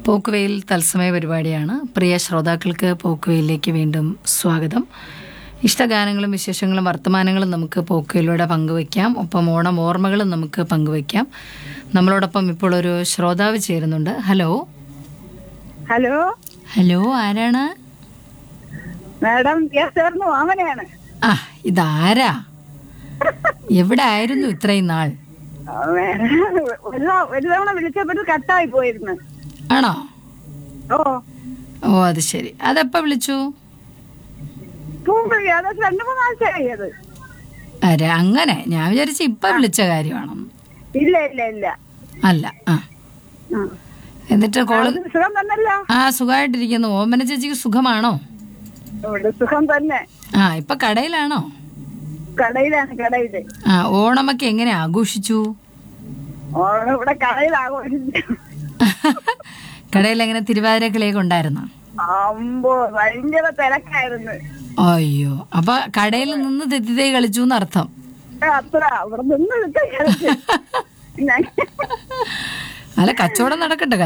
പോക്കുവെയിൽ തത്സമയ പരിപാടിയാണ് പ്രിയ ശ്രോതാക്കൾക്ക് പോക്കുവെയിലേക്ക് വീണ്ടും സ്വാഗതം ഇഷ്ടഗാനങ്ങളും വിശേഷങ്ങളും വർത്തമാനങ്ങളും നമുക്ക് പോക്കുവയിലൂടെ പങ്കുവയ്ക്കാം ഒപ്പം ഓണം ഓർമ്മകളും നമുക്ക് പങ്കുവയ്ക്കാം നമ്മളോടൊപ്പം ഇപ്പോൾ ഒരു ശ്രോതാവ് ചേരുന്നുണ്ട് ഹലോ ഹലോ ഹലോ ആരാണ് മാഡം ചേർന്നു മാമനെയാണ് ആ ഇതാരാ എവിടെ ആയിരുന്നു ഇത്രയും നാൾ ആ, മാഡം, ഒരു തവ- ഒരു തവണ വിളിച്ചപ്പോൾ കട്ടായി പോയിരുന്നു ആണോ ഓ ഓ അത് ശരി അതെപ്പോ വിളിച്ചു പൂമ്പ് ഏകദേശം രണ്ടു മൂന്ന് ആഴ്ചയായി അത് അരെ അങ്ങനെ ഞാൻ വിചാരിച്ചു ഇപ്പൊ വിളിച്ച കാര്യമാണെന്ന് ഇല്ല ഇല്ല ഇല്ല അല്ല ആ ആ. എന്നിട്ട് കോള് അത് സുഖം തന്നല്ലോ ആ സുഖമായിട്ടിരിക്കുന്നു ഓമന ചേച്ചിക്ക് സുഖമാണോ ഇവിടെ സുഖം തന്നെ ആ ഇപ്പൊ കടയിലാണോ കടയിലാണ് കടയില് ആ ഓണമൊക്കെ എങ്ങനെ ആഘോഷിച്ചു ഓണം ഇവിടെ കടയിലാഘോഷിച്ചു കടയിൽ എങ്ങനെ തിരുവാതിര കളിയൊക്കെ ഉണ്ടായിരുന്നോ അമ്പോ ഭയങ്കര തിരക്കായിരുന്നു അയ്യോ അപ്പൊ കടയിൽ നിന്ന് തെറ്റിതേ കളിച്ചു എന്നർത്ഥം അത്ര ഇവിടെ നിന്ന് വിളിച്ച അല്ല കച്ചവടം നടക്കട്ടെ